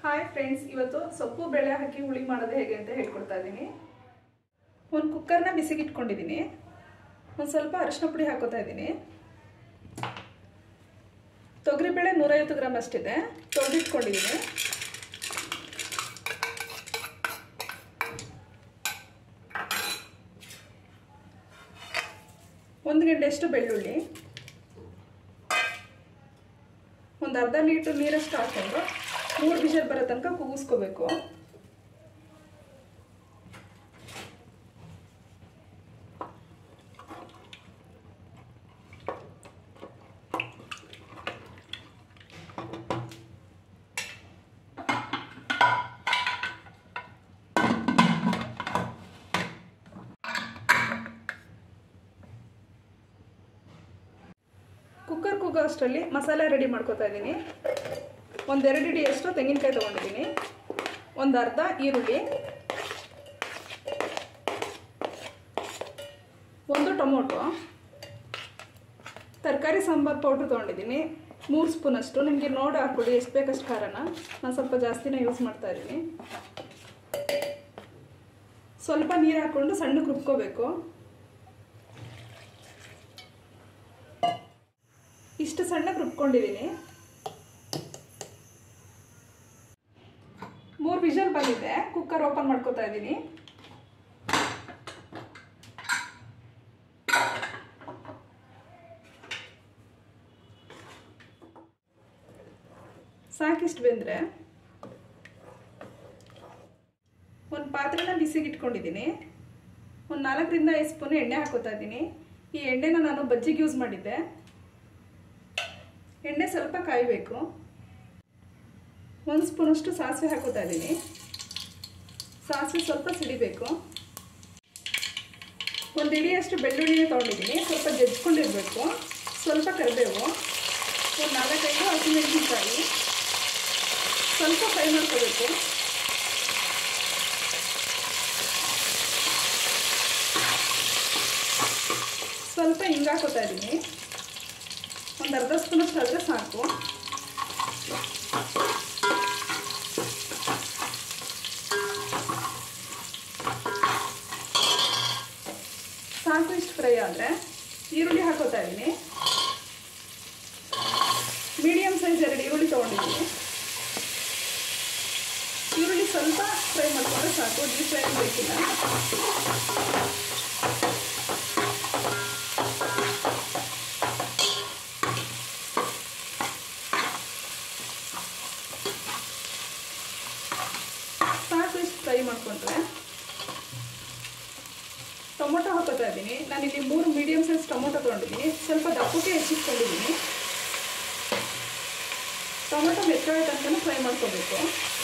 hi friends ಇವತ್ತು ಸೊಪ್ಪು ಬೇಳೆ ಹಾಕಿ ಹುಳಿ ಮಾಡೋದು ಹೇಗೆ ಅಂತ ಹೇಳ್ಕೊಡ್ತಾ ಇದ್ದೀನಿ ಒಂದು ಕುಕ್ಕರ್ನ ಬಿಸಿಗೆ ಇಟ್ಕೊಂಡಿದ್ದೀನಿ ಒಂದು ಸ್ವಲ್ಪ ಅರಿಶಿನ ಪುಡಿ ಹಾಕೋತಾ ಇದ್ದೀನಿ ತೊಗರಿಬೇಳೆ ನೂರೈವತ್ತು ಗ್ರಾಮ್ ಅಷ್ಟಿದೆ ತೊಳೆದಿಟ್ಕೊಂಡಿದ್ದೀನಿ ಒಂದು ಗಂಟೆಯಷ್ಟು ಬೆಳ್ಳುಳ್ಳಿ ಒಂದು ಅರ್ಧ ಲೀಟ್ರ್ ನೀರಷ್ಟು ಹಾಕೊಂಡು ಮೂರು ವಿಷಲ್ ಬರೋ ತನಕ ಕೂಗಿಸ್ಕೋಬೇಕು ಕುಕ್ಕರ್ ಕೂಗೋ ಅಷ್ಟರಲ್ಲಿ ಮಸಾಲೆ ರೆಡಿ ಮಾಡ್ಕೊತಾ ಇದ್ದೀನಿ ಒಂದೆರಡು ಹಿಡಿಯಷ್ಟು ತೆಂಗಿನಕಾಯಿ ತೊಗೊಂಡಿದ್ದೀನಿ ಒಂದು ಅರ್ಧ ಈರುಳ್ಳಿ ಒಂದು ಟೊಮೊಟೊ ತರಕಾರಿ ಸಾಂಬಾರು ಪೌಡ್ರ್ ತೊಗೊಂಡಿದ್ದೀನಿ ಮೂರು ಸ್ಪೂನಷ್ಟು ನಿಮಗೆ ನೋಡಿ ಹಾಕ್ಕೊಳ್ಳಿ ಎಷ್ಟು ಬೇಕಷ್ಟು ಖಾರನ ನಾನು ಸ್ವಲ್ಪ ಜಾಸ್ತಿನೇ ಯೂಸ್ ಮಾಡ್ತಾ ಇದ್ದೀನಿ ಸ್ವಲ್ಪ ನೀರು ಹಾಕ್ಕೊಂಡು ಸಣ್ಣಕ್ಕೆ ರುಬ್ಕೋಬೇಕು ಇಷ್ಟು ಸಣ್ಣಕ್ಕೆ ರುಬ್ಕೊಂಡಿದ್ದೀನಿ ಮೂರು ವಿಷಲ್ ಬಂದಿದೆ ಕುಕ್ಕರ್ ಓಪನ್ ಮಾಡ್ಕೋತಾ ಇದ್ದೀನಿ ಸಾಕಿಷ್ಟು ಬೆಂದರೆ ಒಂದು ಪಾತ್ರೆನ ಬಿಸಿಗೆ ಇಟ್ಕೊಂಡಿದ್ದೀನಿ ಒಂದು ನಾಲ್ಕರಿಂದ ಐದು ಸ್ಪೂನ್ ಎಣ್ಣೆ ಹಾಕೋತಾ ಇದ್ದೀನಿ ಈ ಎಣ್ಣೆನ ನಾನು ಬಜ್ಜಿಗೆ ಯೂಸ್ ಮಾಡಿದ್ದೆ ಎಣ್ಣೆ ಸ್ವಲ್ಪ ಕಾಯಬೇಕು ಒಂದು ಸ್ಪೂನಷ್ಟು ಸಾಸಿವೆ ಹಾಕೋತಾ ಇದ್ದೀನಿ ಸಾಸಿವೆ ಸ್ವಲ್ಪ ಸಿಡಿಬೇಕು ಒಂದು ಇಡಿಯಷ್ಟು ಬೆಳ್ಳುಳ್ಳಿನ ತೊಗೊಂಡಿದ್ದೀನಿ ಸ್ವಲ್ಪ ಜಜ್ಕೊಂಡಿರಬೇಕು ಸ್ವಲ್ಪ ಕರಿಬೇವು ಒಂದು ನಾಲ್ಕೈದು ಹಸಿಮೆಣಸಿನ್ಕಾಯಿ ಸ್ವಲ್ಪ ಫ್ರೈ ಮಾಡ್ಕೋಬೇಕು ಸ್ವಲ್ಪ ಹಿಂಗೆ ಹಾಕೋತಾ ಇದ್ದೀನಿ ಒಂದು ಅರ್ಧ ಸ್ಪೂನಷ್ಟು ಆದರೆ ಸಾಕು ಸಾಕು ಇಷ್ಟು ಫ್ರೈ ಆದರೆ ಈರುಳ್ಳಿ ಹಾಕೋತಾ ಇದ್ದೀನಿ ಮೀಡಿಯಮ್ ಸೈಜ್ ಎರಡು ಈರುಳ್ಳಿ ತೊಗೊಂಡಿದ್ದೀನಿ ಈರುಳ್ಳಿ ಸ್ವಲ್ಪ ಫ್ರೈ ಮಾಡಿಕೊಂಡ್ರೆ ಸಾಕು ಡೀಪ್ ಫ್ರೈ ಬೇಕಿಲ್ಲ ಸಾಕು ಇಷ್ಟು ಫ್ರೈ ಮಾಡಿಕೊಂಡ್ರೆ ಟೊಮೊಟೊ ಹಾಕೋತಾ ಇದ್ದೀನಿ ನಾನಿಲ್ಲಿ ಮೂರು ಮೀಡಿಯಮ್ ಸೈಜ್ ಟೊಮೊಟೊ ತೊಗೊಂಡಿದ್ದೀನಿ ಸ್ವಲ್ಪ ದಪ್ಪಕ್ಕೆ ಹೆಚ್ಚಿಟ್ಕೊಂಡಿದ್ದೀನಿ ಟೊಮೊಟೊ ಮೆತ್ತಗೆ ತನಕ ಫ್ರೈ ಮಾಡ್ಕೋಬೇಕು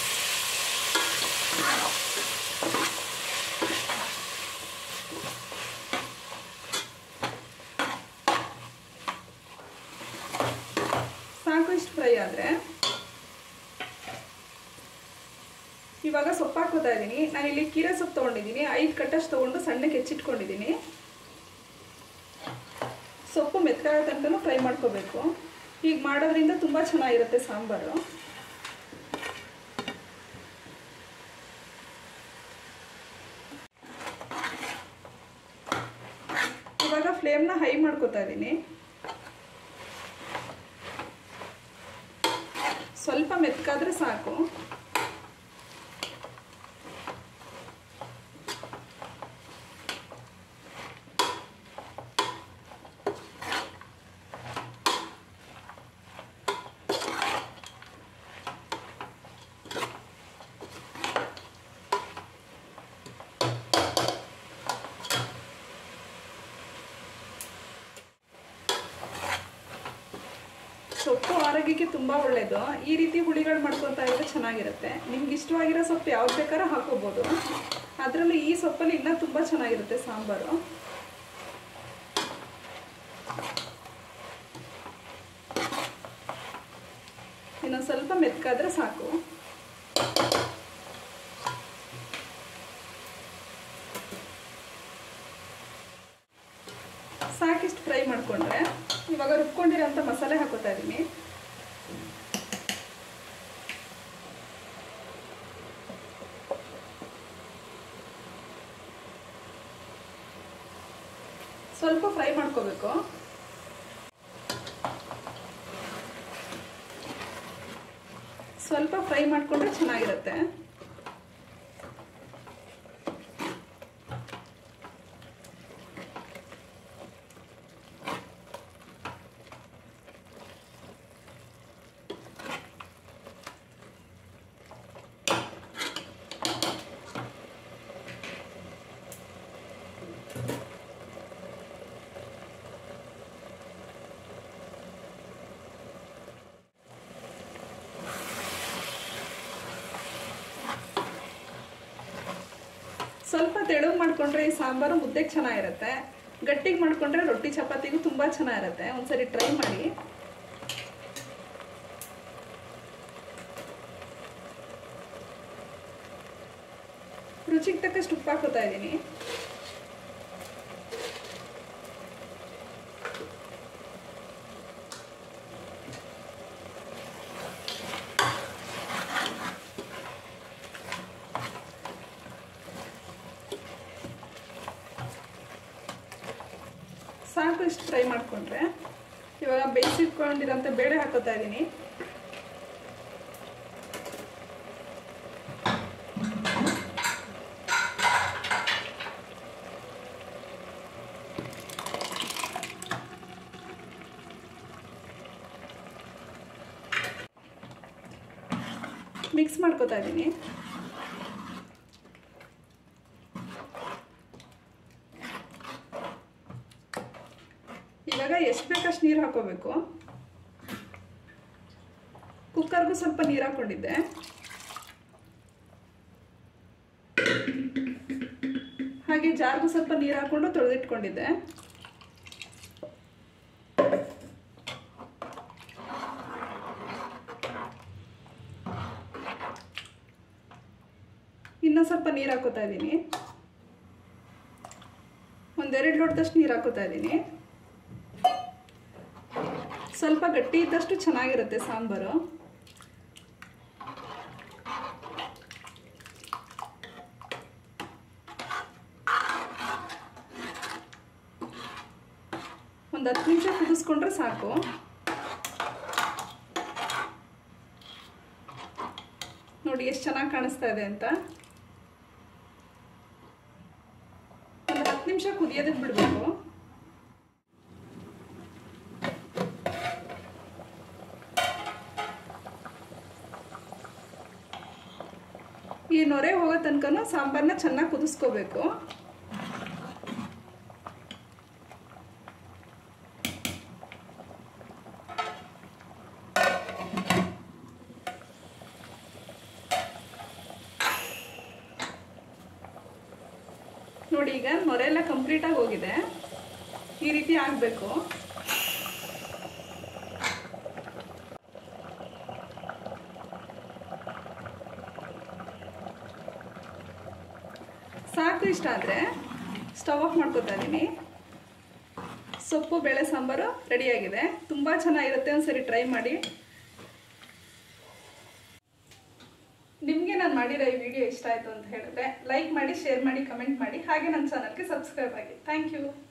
ಸಾಕು ಇಷ್ಟು ಫ್ರೈ ಆದರೆ ಇವಾಗ ಸೊಪ್ಪು ಹಾಕೋತಾ ಇದ್ದೀನಿ ನಾನಿಲ್ಲಿ ಕೀರೆ ಸೊಪ್ಪು ತೊಗೊಂಡಿದ್ದೀನಿ ಐದು ಕಟ್ಟಷ್ಟು ತೊಗೊಂಡು ಸಣ್ಣಕ್ಕೆ ಹೆಚ್ಚಿಟ್ಕೊಂಡಿದ್ದೀನಿ ಸೊಪ್ಪು ಮೆತ್ತಗಾಗೋ ತನಕ ಫ್ರೈ ಮಾಡ್ಕೋಬೇಕು ಹೀಗೆ ಮಾಡೋದ್ರಿಂದ ತುಂಬ ಚೆನ್ನಾಗಿರುತ್ತೆ ಸಾಂಬಾರು ಇವಾಗ ಫ್ಲೇಮ್ನ ಹೈ ಮಾಡ್ಕೋತಾ ಇದ್ದೀನಿ ಸ್ವಲ್ಪ ಮೆತ್ತಗಾದ್ರೆ ಸಾಕು ಸೊಪ್ಪು ಆರೋಗ್ಯಕ್ಕೆ ತುಂಬ ಒಳ್ಳೆಯದು ಈ ರೀತಿ ಹುಳಿಗಳು ಮಾಡ್ಕೊತಾ ಇದ್ರೆ ಚೆನ್ನಾಗಿರುತ್ತೆ ನಿಮ್ಗೆ ಇಷ್ಟವಾಗಿರೋ ಸೊಪ್ಪು ಯಾವ್ದು ಬೇಕಾದ್ರೂ ಹಾಕೋಬೋದು ಅದರಲ್ಲೂ ಈ ಸೊಪ್ಪಲ್ಲಿ ಇನ್ನೂ ತುಂಬ ಚೆನ್ನಾಗಿರುತ್ತೆ ಸಾಂಬಾರು ಇನ್ನೊಂದು ಸ್ವಲ್ಪ ಮೆತ್ಕಾದ್ರೆ ಸಾಕು ಸಾಕಿಷ್ಟು ಫ್ರೈ ಮಾಡಿಕೊಂಡ್ರೆ ಇವಾಗ ರುಬ್ಕೊಂಡಿರೋಂಥ ಮಸಾಲೆ ಹಾಕೋತಾ ಇದ್ದೀನಿ ಸ್ವಲ್ಪ ಫ್ರೈ ಮಾಡ್ಕೋಬೇಕು ಸ್ವಲ್ಪ ಫ್ರೈ ಮಾಡಿಕೊಂಡ್ರೆ ಚೆನ್ನಾಗಿರುತ್ತೆ ಸ್ವಲ್ಪ ತೆಳುಗ್ ಮಾಡ್ಕೊಂಡ್ರೆ ಈ ಸಾಂಬಾರು ಮುದ್ದೆಗೆ ಚೆನ್ನಾಗಿರುತ್ತೆ ಗಟ್ಟಿಗೆ ಮಾಡ್ಕೊಂಡ್ರೆ ರೊಟ್ಟಿ ಚಪಾತಿಗೂ ತುಂಬ ಚೆನ್ನಾಗಿರುತ್ತೆ ಒಂದ್ಸರಿ ಟ್ರೈ ಮಾಡಿ ರುಚಿಗೆ ತಕ್ಕಷ್ಟು ಉಪ್ಪು ಹಾಕೋತಾ ಇದ್ದೀನಿ ಸಾಕು ಇಷ್ಟು ಫ್ರೈ ಮಾಡಿಕೊಂಡ್ರೆ ಇವಾಗ ಬೇಯಿಸಿಟ್ಕೊಂಡಿರೋಂಥ ಬೇಳೆ ಹಾಕೋತಾ ಇದ್ದೀನಿ ಮಿಕ್ಸ್ ಮಾಡ್ಕೋತಾ ಇದ್ದೀನಿ ಇವಾಗ ಎಷ್ಟು ಬೇಕಷ್ಟು ನೀರು ಹಾಕೋಬೇಕು ಕುಕ್ಕರ್ಗೂ ಸ್ವಲ್ಪ ನೀರು ಹಾಕೊಂಡಿದ್ದೆ ಹಾಗೆ ಜಾರ್ಗೂ ಸ್ವಲ್ಪ ನೀರು ಹಾಕೊಂಡು ತೊಳೆದಿಟ್ಕೊಂಡಿದ್ದೆ ಇನ್ನೂ ಸ್ವಲ್ಪ ನೀರು ಹಾಕೋತಾ ಇದ್ದೀನಿ ಒಂದೆರಡು ಲೋಟದಷ್ಟು ನೀರು ಹಾಕೋತಾ ಇದ್ದೀನಿ ಸ್ವಲ್ಪ ಗಟ್ಟಿ ಇದ್ದಷ್ಟು ಚೆನ್ನಾಗಿರುತ್ತೆ ಸಾಂಬಾರು ಒಂದು ಹತ್ತು ನಿಮಿಷ ಕುದಿಸ್ಕೊಂಡ್ರೆ ಸಾಕು ನೋಡಿ ಎಷ್ಟು ಚೆನ್ನಾಗಿ ಕಾಣಿಸ್ತಾ ಇದೆ ಅಂತ ಒಂದು ಹತ್ತು ನಿಮಿಷ ಕುದಿಯೋದಕ್ಕೆ ಬಿಡಬೇಕು ಈ ನೊರೆ ಹೋಗೋ ತನಕ ಸಾಂಬಾರನ್ನ ಚೆನ್ನಾಗಿ ಕುದಿಸ್ಕೋಬೇಕು ನೋಡಿ ಈಗ ನೊರೆ ಎಲ್ಲ ಕಂಪ್ಲೀಟಾಗಿ ಹೋಗಿದೆ ಈ ರೀತಿ ಆಗಬೇಕು ಸಾಕು ಇಷ್ಟ ಆದರೆ ಸ್ಟವ್ ಆಫ್ ಮಾಡ್ಕೊತಾ ಇದ್ದೀನಿ ಸೊಪ್ಪು ಬೇಳೆ ಸಾಂಬಾರು ರೆಡಿಯಾಗಿದೆ ತುಂಬ ಚೆನ್ನಾಗಿರುತ್ತೆ ಒಂದ್ಸರಿ ಟ್ರೈ ಮಾಡಿ ನಿಮಗೆ ನಾನು ಮಾಡಿರೋ ಈ ವಿಡಿಯೋ ಇಷ್ಟ ಆಯಿತು ಅಂತ ಹೇಳಿದ್ರೆ ಲೈಕ್ ಮಾಡಿ ಶೇರ್ ಮಾಡಿ ಕಮೆಂಟ್ ಮಾಡಿ ಹಾಗೆ ನನ್ನ ಚಾನಲ್ಗೆ ಸಬ್ಸ್ಕ್ರೈಬ್ ಆಗಿ ಥ್ಯಾಂಕ್ ಯು